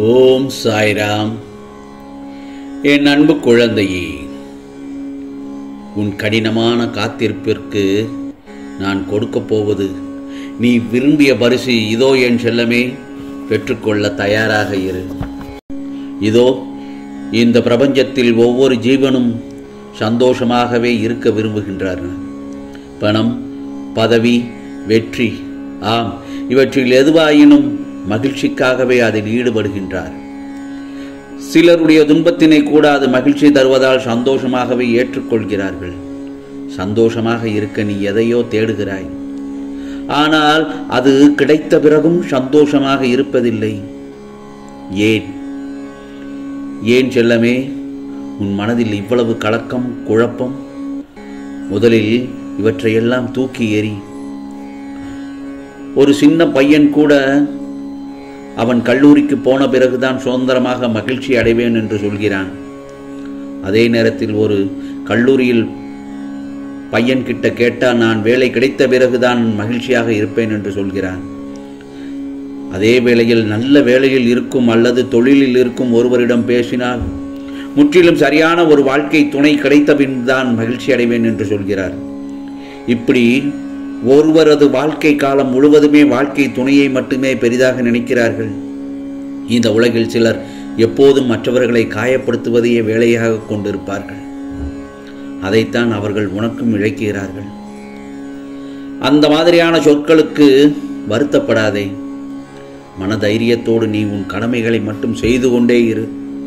ஓம் சாய்ராம் என் அன்பு குழந்தையே உன் கடினமான காத்திருப்பிற்கு நான் கொடுக்கப் போவது நீ விரும்பிய பரிசு இதோ என் செல்லமே பெற்றுக்கொள்ள தயாராக இரு இதோ இந்த பிரபஞ்சத்தில் ஒவ்வொரு ஜீவனும் சந்தோஷமாகவே இருக்க விரும்புகின்றார்கள் பணம் பதவி வெற்றி ஆம் இவற்றில் எதுவாயினும் மகிழ்ச்சிக்காகவே அதில் ஈடுபடுகின்றார் சிலருடைய துன்பத்தினை கூட அது மகிழ்ச்சி தருவதால் சந்தோஷமாகவே ஏற்றுக்கொள்கிறார்கள் சந்தோஷமாக இருக்க நீ எதையோ தேடுகிறாய் ஆனால் அது கிடைத்த பிறகும் சந்தோஷமாக இருப்பதில்லை ஏன் ஏன் செல்லமே உன் மனதில் இவ்வளவு கலக்கம் குழப்பம் முதலில் இவற்றையெல்லாம் தூக்கி எறி ஒரு சின்ன பையன் கூட அவன் கல்லூரிக்கு போன பிறகுதான் சுதந்திரமாக மகிழ்ச்சி அடைவேன் என்று சொல்கிறான் அதே நேரத்தில் ஒரு கல்லூரியில் பையன் கிட்ட கேட்டால் நான் வேலை கிடைத்த பிறகுதான் மகிழ்ச்சியாக இருப்பேன் என்று சொல்கிறான் அதே வேளையில் நல்ல வேலையில் இருக்கும் அல்லது தொழிலில் இருக்கும் ஒருவரிடம் பேசினால் முற்றிலும் சரியான ஒரு வாழ்க்கை துணை கிடைத்த பின் தான் மகிழ்ச்சி அடைவேன் என்று சொல்கிறார் இப்படி ஒருவரது வாழ்க்கை காலம் முழுவதுமே வாழ்க்கை துணையை மட்டுமே பெரிதாக நினைக்கிறார்கள் இந்த உலகில் சிலர் எப்போதும் மற்றவர்களை காயப்படுத்துவதையே வேலையாக கொண்டிருப்பார்கள் அதைத்தான் அவர்கள் உனக்கும் இழைக்கிறார்கள் அந்த மாதிரியான சொற்களுக்கு வருத்தப்படாதே மனதைரியத்தோடு நீ உன் கடமைகளை மட்டும் செய்து கொண்டே இரு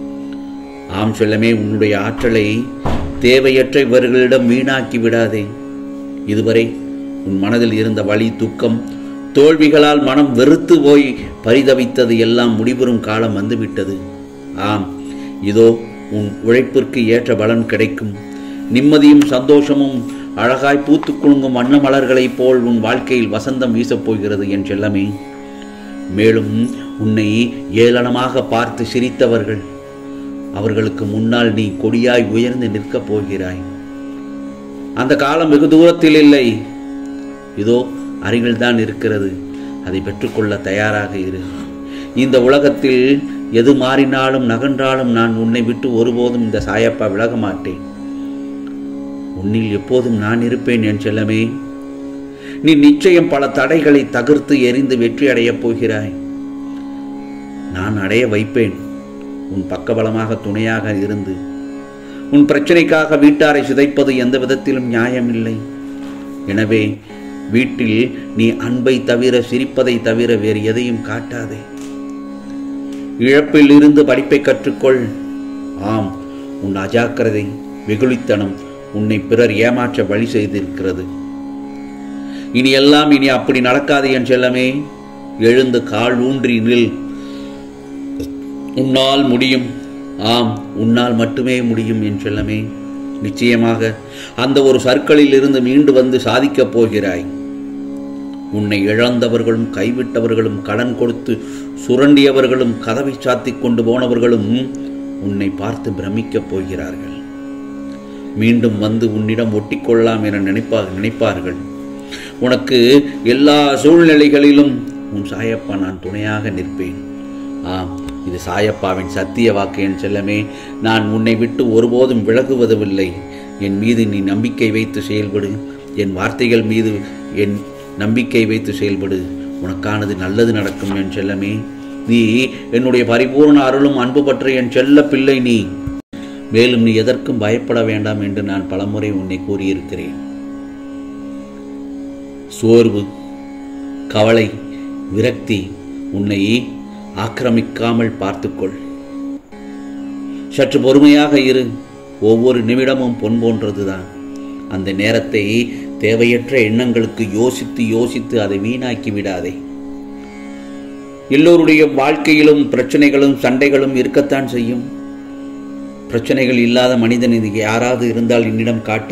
ஆம் செல்லமே உன்னுடைய ஆற்றலை தேவையற்ற இவர்களிடம் வீணாக்கி விடாதே இதுவரை உன் மனதில் இருந்த வலி துக்கம் தோல்விகளால் மனம் வெறுத்து போய் பரிதவித்தது எல்லாம் முடிவரும் காலம் வந்துவிட்டது ஆம் இதோ உன் உழைப்பிற்கு ஏற்ற பலன் கிடைக்கும் நிம்மதியும் சந்தோஷமும் அழகாய் பூத்து குலுங்கும் வண்ண மலர்களைப் போல் உன் வாழ்க்கையில் வசந்தம் வீசப் போகிறது என் செல்லமே மேலும் உன்னை ஏளனமாக பார்த்து சிரித்தவர்கள் அவர்களுக்கு முன்னால் நீ கொடியாய் உயர்ந்து நிற்கப் போகிறாய் அந்த காலம் வெகு தூரத்தில் இல்லை இதோ அருகில்தான் இருக்கிறது அதை பெற்றுக்கொள்ள தயாராக இரு இந்த உலகத்தில் எது மாறினாலும் நகன்றாலும் நான் உன்னை விட்டு ஒருபோதும் இந்த சாயப்பா விலக மாட்டேன் உன்னில் எப்போதும் நான் இருப்பேன் என் செல்லமே நீ நிச்சயம் பல தடைகளை தகர்த்து எரிந்து வெற்றி அடையப் போகிறாய் நான் அடைய வைப்பேன் உன் பக்கபலமாக துணையாக இருந்து உன் பிரச்சனைக்காக வீட்டாரை சிதைப்பது எந்த விதத்திலும் நியாயமில்லை எனவே வீட்டில் நீ அன்பை தவிர சிரிப்பதை தவிர வேறு எதையும் காட்டாதே இழப்பில் இருந்து படிப்பை கற்றுக்கொள் ஆம் உன் அஜாக்கிரதை வெகுளித்தனம் உன்னை பிறர் ஏமாற்ற வழி செய்திருக்கிறது இனி எல்லாம் இனி அப்படி நடக்காது என் செல்லமே எழுந்து கால் ஊன்றி நில் உன்னால் முடியும் ஆம் உன்னால் மட்டுமே முடியும் என் செல்லமே நிச்சயமாக அந்த ஒரு சர்க்கிளில் இருந்து மீண்டு வந்து சாதிக்கப் போகிறாய் உன்னை இழந்தவர்களும் கைவிட்டவர்களும் கடன் கொடுத்து சுரண்டியவர்களும் கதவை சாத்திக் கொண்டு போனவர்களும் உன்னை பார்த்து பிரமிக்கப் போகிறார்கள் மீண்டும் வந்து உன்னிடம் ஒட்டிக்கொள்ளலாம் என நினைப்பா நினைப்பார்கள் உனக்கு எல்லா சூழ்நிலைகளிலும் உன் சாயப்பா நான் துணையாக நிற்பேன் ஆம் இது சாயப்பாவின் சத்திய வாக்கு என் செல்லமே நான் உன்னை விட்டு ஒருபோதும் விலகுவதுமில்லை என் மீது நீ நம்பிக்கை வைத்து செயல்படு என் வார்த்தைகள் மீது என் நம்பிக்கை வைத்து செயல்படு உனக்கானது நல்லது நடக்கும் என் செல்லமே நீ என்னுடைய பரிபூர்ண அருளும் அன்பு பற்ற என் செல்ல பிள்ளை நீ மேலும் நீ எதற்கும் பயப்பட வேண்டாம் என்று நான் பலமுறை உன்னை கூறியிருக்கிறேன் சோர்வு கவலை விரக்தி உன்னை ஆக்கிரமிக்காமல் பார்த்துக்கொள் சற்று பொறுமையாக இரு ஒவ்வொரு நிமிடமும் பொன் போன்றதுதான் அந்த நேரத்தை தேவையற்ற எண்ணங்களுக்கு யோசித்து யோசித்து அதை வீணாக்கி விடாதே எல்லோருடைய வாழ்க்கையிலும் பிரச்சனைகளும் சண்டைகளும் இருக்கத்தான் செய்யும் பிரச்சனைகள் இல்லாத மனிதன் இது யாராவது இருந்தால் என்னிடம் காட்டு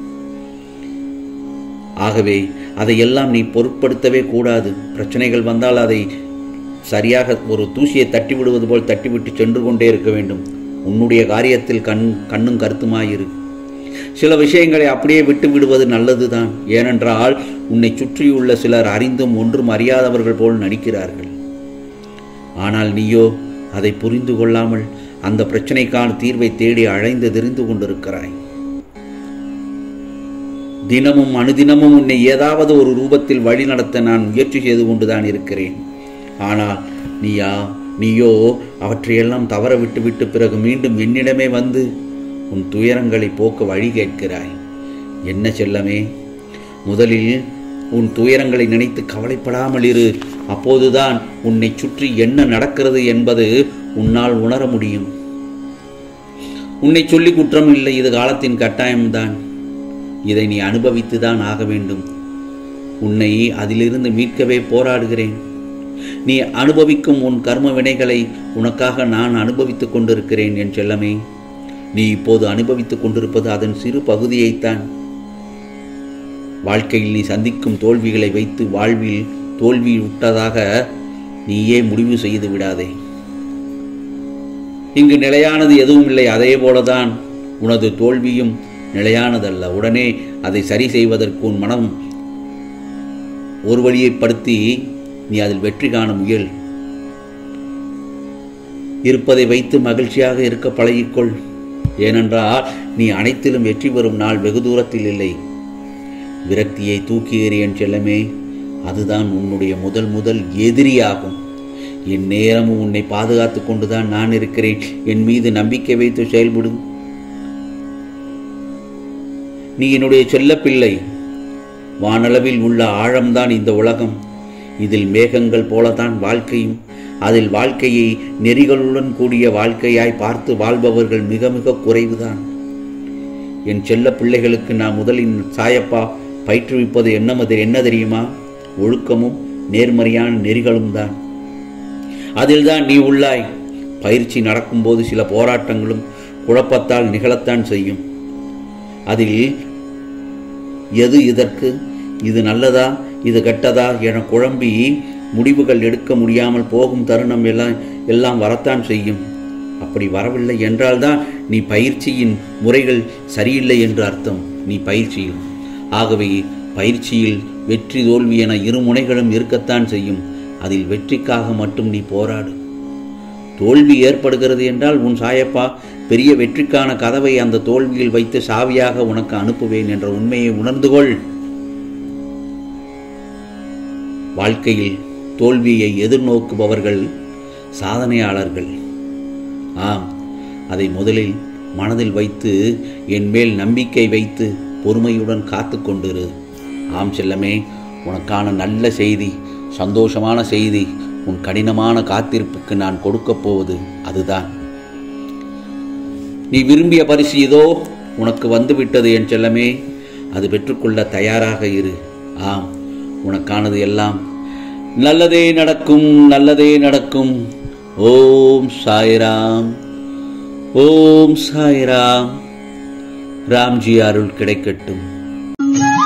ஆகவே அதையெல்லாம் நீ பொருட்படுத்தவே கூடாது பிரச்சனைகள் வந்தால் அதை சரியாக ஒரு தூசியை தட்டி விடுவது போல் தட்டிவிட்டு சென்று கொண்டே இருக்க வேண்டும் உன்னுடைய காரியத்தில் கண் கண்ணும் கருத்துமாயிரு சில விஷயங்களை அப்படியே விட்டு விடுவது நல்லதுதான் ஏனென்றால் உன்னை சுற்றியுள்ள சிலர் அறிந்தும் ஒன்றும் அறியாதவர்கள் போல் நடிக்கிறார்கள் ஆனால் நீயோ அதை புரிந்து கொள்ளாமல் அந்த பிரச்சனைக்கான தீர்வை தேடி அழைந்து தெரிந்து கொண்டிருக்கிறாய் தினமும் அனுதினமும் உன்னை ஏதாவது ஒரு ரூபத்தில் வழி நடத்த நான் முயற்சி செய்து கொண்டுதான் இருக்கிறேன் ஆனால் நீயா நீயோ அவற்றையெல்லாம் தவற விட்டுவிட்டு பிறகு மீண்டும் என்னிடமே வந்து உன் துயரங்களை போக்க வழி கேட்கிறாய் என்ன செல்லமே முதலில் உன் துயரங்களை நினைத்து கவலைப்படாமல் இரு அப்போதுதான் உன்னை சுற்றி என்ன நடக்கிறது என்பது உன்னால் உணர முடியும் உன்னை சொல்லி குற்றம் இல்லை இது காலத்தின் கட்டாயம்தான் இதை நீ அனுபவித்துதான் ஆக வேண்டும் உன்னை அதிலிருந்து மீட்கவே போராடுகிறேன் நீ அனுபவிக்கும் உன் கர்ம வினைகளை உனக்காக நான் அனுபவித்துக் கொண்டிருக்கிறேன் என் செல்லமே நீ இப்போது அனுபவித்துக் கொண்டிருப்பது அதன் சிறு பகுதியைத்தான் வாழ்க்கையில் நீ சந்திக்கும் தோல்விகளை வைத்து வாழ்வில் தோல்வி விட்டதாக நீயே முடிவு செய்து விடாதே இங்கு நிலையானது எதுவும் இல்லை அதே போலதான் உனது தோல்வியும் நிலையானதல்ல உடனே அதை சரி செய்வதற்கு உன் மனம் ஒரு வழியைப்படுத்தி நீ அதில் வெற்றி காண முயல் இருப்பதை வைத்து மகிழ்ச்சியாக இருக்க பழகிக்கொள் ஏனென்றால் நீ அனைத்திலும் வெற்றி பெறும் நாள் வெகு தூரத்தில் இல்லை விரக்தியை தூக்கி எறியன் செல்லமே அதுதான் உன்னுடைய முதல் முதல் எதிரியாகும் என் நேரமும் உன்னை பாதுகாத்து கொண்டுதான் நான் இருக்கிறேன் என் மீது நம்பிக்கை வைத்து செயல்படும் நீ என்னுடைய செல்லப்பிள்ளை வானளவில் உள்ள ஆழம்தான் இந்த உலகம் இதில் மேகங்கள் போலதான் வாழ்க்கையும் அதில் வாழ்க்கையை நெறிகளுடன் கூடிய வாழ்க்கையாய் பார்த்து வாழ்பவர்கள் மிக மிக குறைவுதான் என் செல்ல பிள்ளைகளுக்கு நான் முதலின் சாயப்பா பயிற்றுவிப்பது என்ன என்ன தெரியுமா ஒழுக்கமும் நேர்மறையான நெறிகளும் தான் அதில்தான் நீ உள்ளாய் பயிற்சி நடக்கும்போது சில போராட்டங்களும் குழப்பத்தால் நிகழத்தான் செய்யும் அதில் எது இதற்கு இது நல்லதா இது கெட்டதா என குழம்பி முடிவுகள் எடுக்க முடியாமல் போகும் தருணம் எல்லாம் எல்லாம் வரத்தான் செய்யும் அப்படி வரவில்லை என்றால்தான் நீ பயிற்சியின் முறைகள் சரியில்லை என்று அர்த்தம் நீ பயிற்சியில் ஆகவே பயிற்சியில் வெற்றி தோல்வி என இரு முனைகளும் இருக்கத்தான் செய்யும் அதில் வெற்றிக்காக மட்டும் நீ போராடு தோல்வி ஏற்படுகிறது என்றால் உன் சாயப்பா பெரிய வெற்றிக்கான கதவை அந்த தோல்வியில் வைத்து சாவியாக உனக்கு அனுப்புவேன் என்ற உண்மையை உணர்ந்து கொள் வாழ்க்கையில் தோல்வியை எதிர்நோக்குபவர்கள் சாதனையாளர்கள் ஆம் அதை முதலில் மனதில் வைத்து என் மேல் நம்பிக்கை வைத்து பொறுமையுடன் காத்து கொண்டிரு ஆம் செல்லமே உனக்கான நல்ல செய்தி சந்தோஷமான செய்தி உன் கடினமான காத்திருப்புக்கு நான் கொடுக்கப் போவது அதுதான் நீ விரும்பிய பரிசு இதோ உனக்கு வந்துவிட்டது என் செல்லமே அது பெற்றுக்கொள்ள தயாராக இரு ஆம் உனக்கானது எல்லாம் நல்லதே நடக்கும் நல்லதே நடக்கும் ஓம் சாய்ராம் ஓம் சாய்ராம் ராம்ஜி அருள் கிடைக்கட்டும்